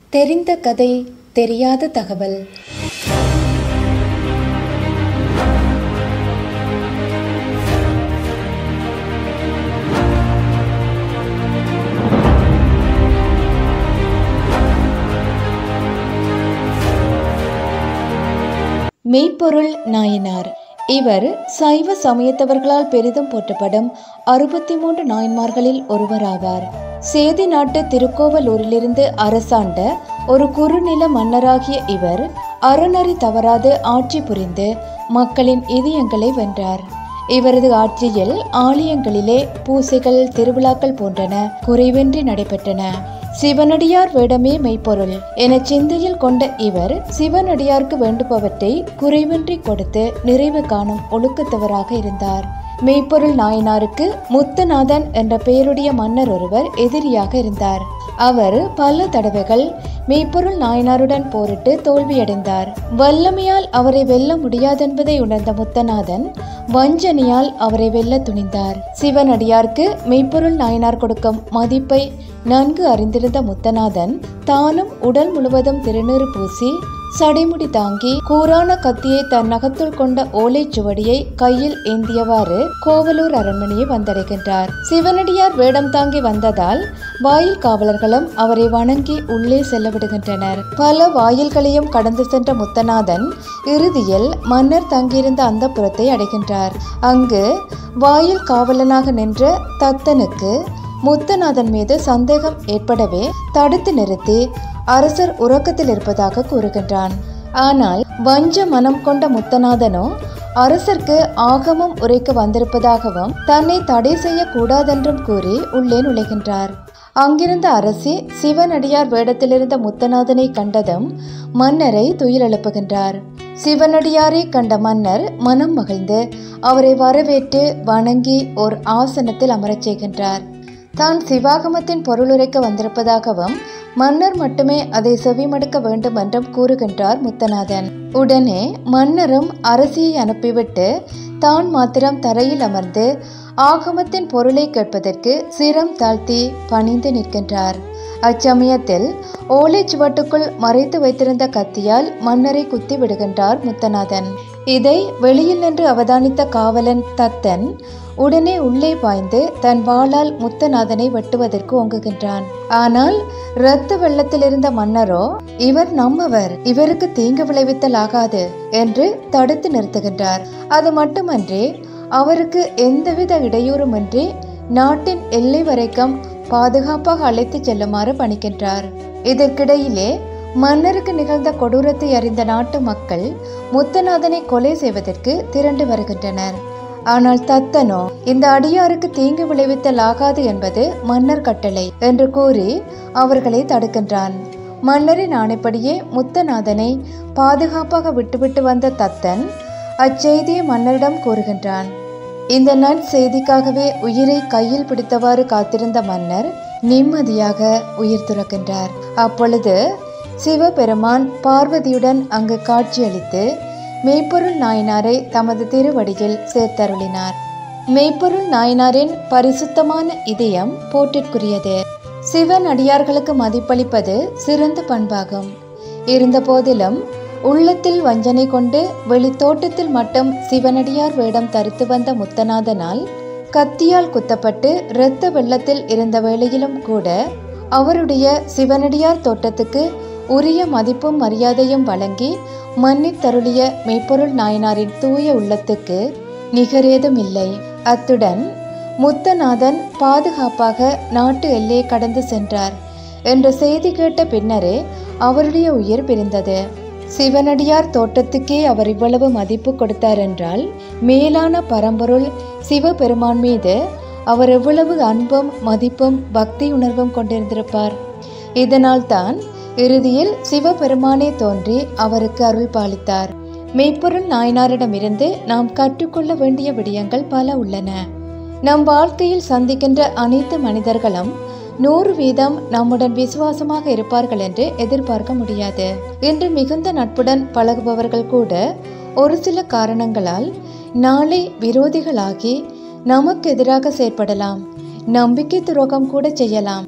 தெரிந்த கதை தெரியாத தகவல் மெய்ப்பொருள் நாயனார் இவர் சைவ சமயத்தவர்களால் பெரிதும் போற்றப்படும் அறுபத்தி மூன்று நாயன்மார்களில் ஒருவராவார் சேதி நாட்டு திருக்கோவலூரிலிருந்து அரசாண்ட ஒரு குறுநில மன்னராகிய இவர் அறநெறி தவறாது ஆட்சி புரிந்து மக்களின் இதயங்களை வென்றார் இவரது ஆட்சியில் ஆலயங்களிலே பூசைகள் திருவிழாக்கள் போன்றன குறைவின்றி நடைபெற்றன சிவனடியார் வேடமே மெய்ப்பொருள் என சிந்தையில் கொண்ட இவர் சிவனடியார்க்கு வேண்டுபவற்றை குறைவின்றி கொடுத்து நிறைவு காணும் ஒழுக்கத்தவராக இருந்தார் மெய்ப்பொருள் நாயனாருக்கு முத்தநாதன் என்ற பெயருடைய மன்னர் ஒருவர் எதிரியாக இருந்தார் அவர் பல தடவைகள் மெய்ப்பொருள் நாயனாருடன் போரிட்டு தோல்வியடைந்தார் வல்லமையால் அவரை வெல்ல முடியாதென்பதை உணர்ந்த முத்தநாதன் வஞ்சனையால் அவரை வெல்ல துணிந்தார் சிவனடியார்க்கு மெய்ப்பொருள் நாயனார் கொடுக்கும் மதிப்பை நன்கு அறிந்திருந்த முத்தநாதன் தானும் உடல் முழுவதும் திருநீறு பூசி சடைமுடி தாங்கி கூரான கத்தியை தன் நகத்துள் கொண்ட ஓலைச்சுவடியை கையில் ஏந்தியவாறு கோவலூர் அரண்மனையை வந்தடைகின்றார் சிவனடியார் வேடம் தாங்கி வந்ததால் வாயில் காவலர்களும் அவரை வணங்கி உள்ளே செல்ல விடுகின்றனர் பல வாயில்களையும் கடந்து சென்ற முத்தநாதன் இறுதியில் மன்னர் தங்கியிருந்த அந்த புறத்தை அடைகின்றார் அங்கு வாயில் காவலனாக நின்ற தத்தனுக்கு முத்தநாதன் மீது சந்தேகம் ஏற்படவே தடுத்து நிறுத்தி அரசர் உறக்கத்தில் இருப்பதாக கூறுகின்றான் ஆனால் வஞ்ச மனம் கொண்ட முத்தநாதனோ அரசர்க்கு ஆகமம் உரைக்க வந்திருப்பதாகவும் தன்னை தடை செய்ய கூடாதென்றும் கூறி உள்ளே நுழைகின்றார் அங்கிருந்த அரசி சிவனடியார் வேடத்திலிருந்த முத்தநாதனை கண்டதும் மன்னரை துயிலெழுப்புகின்றார் சிவனடியாரை கண்ட மன்னர் மனம் மகிழ்ந்து அவரை வரவேற்று வணங்கி ஓர் ஆசனத்தில் அமரச் செய்கின்றார் தான் சிவாகமத்தின் பொருளுரைக்க வந்திருப்பதாகவும் மன்னர் மட்டுமே அதை செவிமடுக்க வேண்டும் என்றும் கூறுகின்றார் முத்தநாதன் உடனே மன்னரும் அரசியை அனுப்பிவிட்டு தான் மாத்திரம் தரையில் அமர்ந்து ஆகமத்தின் பொருளை கேட்பதற்கு சிரம் தாழ்த்தி பணிந்து நிற்கின்றார் அச்சமயத்தில் ஓலைச்சுவட்டுக்குள் மறைத்து வைத்திருந்த கத்தியால் மன்னரை குத்தி விடுகின்றார் முத்தநாதன் இதை வெளியில் நின்று அவதானித்த காவலன் தத்தன் உடனே உள்ளே பாய்ந்து தன் வாளால் முத்தநாதனை வெட்டுவதற்கு ஓங்குகின்றான் ஆனால் இரத்த வெள்ளத்தில் இருந்த மன்னரோ இவர் நம்மவர் இவருக்கு தீங்கு விளைவித்தல் ஆகாது என்று தடுத்து நிறுத்துகின்றார் அது மட்டுமன்றி அவருக்கு எந்தவித இடையூறுமின்றி நாட்டின் எல்லை வரைக்கும் பாதுகாப்பாக அழைத்துச் செல்லுமாறு பணிக்கின்றார் இதற்கிடையிலே மன்னருக்கு நிகழ்ந்த கொடூரத்தை அறிந்த நாட்டு மக்கள் முத்தநாதனை கொலை செய்வதற்கு திரண்டு வருகின்றனர் ஆனால் தத்தனோ இந்த அடியாருக்கு தீங்கு விளைவித்தல் ஆகாது என்பது மன்னர் கட்டளை என்று கூறி அவர்களை தடுக்கின்றான் மன்னரின் ஆணைப்படியே முத்தநாதனை பாதுகாப்பாக விட்டுவிட்டு வந்த தத்தன் அச்செய்தியை மன்னரிடம் கூறுகின்றான் இந்த நற்செய்திக்காகவே உயிரை கையில் பிடித்தவாறு காத்திருந்த மன்னர் நிம்மதியாக உயிர் துறக்கின்றார் அப்பொழுது சிவபெருமான் பார்வதியுடன் அங்கு காட்சியளித்து மெய்ப்பொருள் நாயனாரை தமது திருவடியில் சேர்த்தருளினார் மெய்ப்பொருள் நாயனாரின் பரிசுத்தமான இதயம் போட்டிற்குரியது சிவன் அடியார்களுக்கு மதிப்பளிப்பது சிறந்த பண்பாகும் இருந்த போதிலும் உள்ளத்தில் வஞ்சனை கொண்டு வெளித்தோட்டத்தில் மட்டும் சிவனடியார் வேடம் தரித்து வந்த முத்தநாதனால் கத்தியால் குத்தப்பட்டு இரத்த வெள்ளத்தில் இருந்த வேளையிலும் கூட அவருடைய சிவனடியார் தோட்டத்துக்கு உரிய மதிப்பும் மரியாதையும் வழங்கி மன்னித்தருளிய மெய்ப்பொருள் நாயனாரின் தூய உள்ளத்துக்கு நிகரேதும் இல்லை அத்துடன் முத்தநாதன் பாதுகாப்பாக நாட்டு எல்லையை கடந்து சென்றார் என்ற செய்தி கேட்ட பின்னரே அவருடைய உயிர் பிரிந்தது சிவனடியார் தோட்டத்துக்கே அவர் இவ்வளவு மதிப்பு கொடுத்தார் என்றால் மேலான பரம்பொருள் சிவபெருமான் மீது அவர் எவ்வளவு அன்பும் மதிப்பும் பக்தி உணர்வும் கொண்டிருந்திருப்பார் இதனால் தான் இறுதியில் சிவபெருமானே தோன்றி அவருக்கு அருள் பாலித்தார் மெய்ப்பொருள் நாயனாரிடமிருந்து நாம் கற்றுக்கொள்ள வேண்டிய விடயங்கள் பல உள்ளன நம் வாழ்க்கையில் சந்திக்கின்ற அனைத்து மனிதர்களும் நூறு வீதம் நம்முடன் விசுவாசமாக இருப்பார்கள் என்று எதிர்பார்க்க முடியாது இன்று மிகுந்த நட்புடன் பழகுபவர்கள் கூட ஒரு சில காரணங்களால் நாளை விரோதிகளாகி நமக்கு எதிராக செயற்படலாம் நம்பிக்கை துரோகம் கூட செய்யலாம்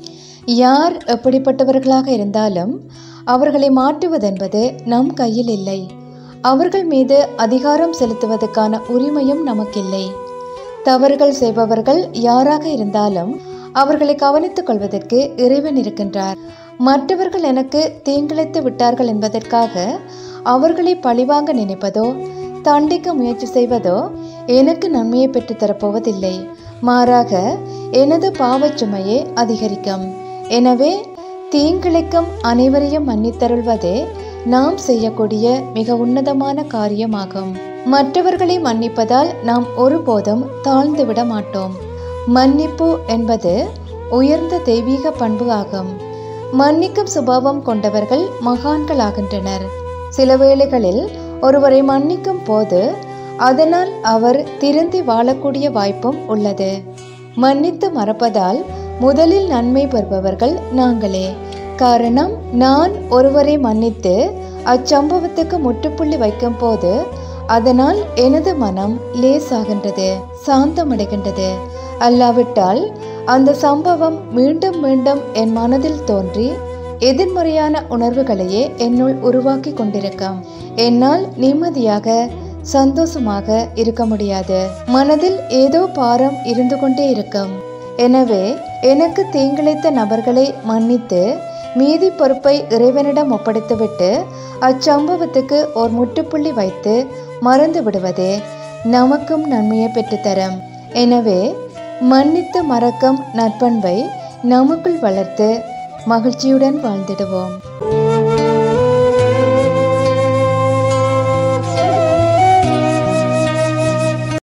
யார் எப்படிப்பட்டவர்களாக இருந்தாலும் அவர்களை மாற்றுவதென்பது நம் கையில் இல்லை அவர்கள் மீது அதிகாரம் செலுத்துவதற்கான உரிமையும் நமக்கில்லை தவறுகள் செய்பவர்கள் யாராக இருந்தாலும் அவர்களை கவனித்துக் கொள்வதற்கு இறைவன் இருக்கின்றார் மற்றவர்கள் எனக்கு தீங்கிழைத்து விட்டார்கள் என்பதற்காக அவர்களை பழிவாங்க நினைப்பதோ தண்டிக்க முயற்சி செய்வதோ எனக்கு நன்மையை பெற்றுத் தரப்போவதில்லை மாறாக எனது பாவச் சுமையே அதிகரிக்கும் எனவே தீங்கிழைக்கும் அனைவரையும் மன்னித்தருள்வதே நாம் செய்யக்கூடிய மிக உன்னதமான காரியமாகும் மற்றவர்களை மன்னிப்பதால் நாம் ஒருபோதும் தாழ்ந்து விட மாட்டோம் மன்னிப்பு என்பது உயர்ந்த தெய்வீக பண்பு ஆகும் மன்னிக்கும் சுபாவம் கொண்டவர்கள் மகான்கள் ஆகின்றனர் சில வேளைகளில் ஒருவரை மன்னிக்கும் போது அதனால் அவர் திருந்தி வாழக்கூடிய வாய்ப்பும் உள்ளது மன்னித்து மறப்பதால் முதலில் நன்மை பெறுபவர்கள் நாங்களே காரணம் நான் ஒருவரை மன்னித்து அச்சம்பவத்துக்கு முற்றுப்புள்ளி வைக்கும் போது அதனால் எனது மனம் லேசாகின்றது சாந்தமடைகின்றது அல்லாவிட்டால் அந்த சம்பவம் மீண்டும் மீண்டும் என் மனதில் தோன்றி எதிர்மறையான உணர்வுகளையே என்னுள் உருவாக்கி கொண்டிருக்கும் என்னால் நிம்மதியாக சந்தோஷமாக இருக்க முடியாது மனதில் ஏதோ பாரம் இருந்து கொண்டே இருக்கும் எனவே எனக்கு தீங்கிழைத்த நபர்களை மன்னித்து மீதி பொறுப்பை இறைவனிடம் ஒப்படைத்துவிட்டு அச்சம்பவத்துக்கு ஒரு முற்றுப்புள்ளி வைத்து மறந்து விடுவதே நமக்கும் நன்மையை பெற்றுத்தரும் எனவே மன்னித்து மறக்கும் நற்பண்பை நமக்குள் வளர்த்து மகிழ்ச்சியுடன் வாழ்ந்திடுவோம்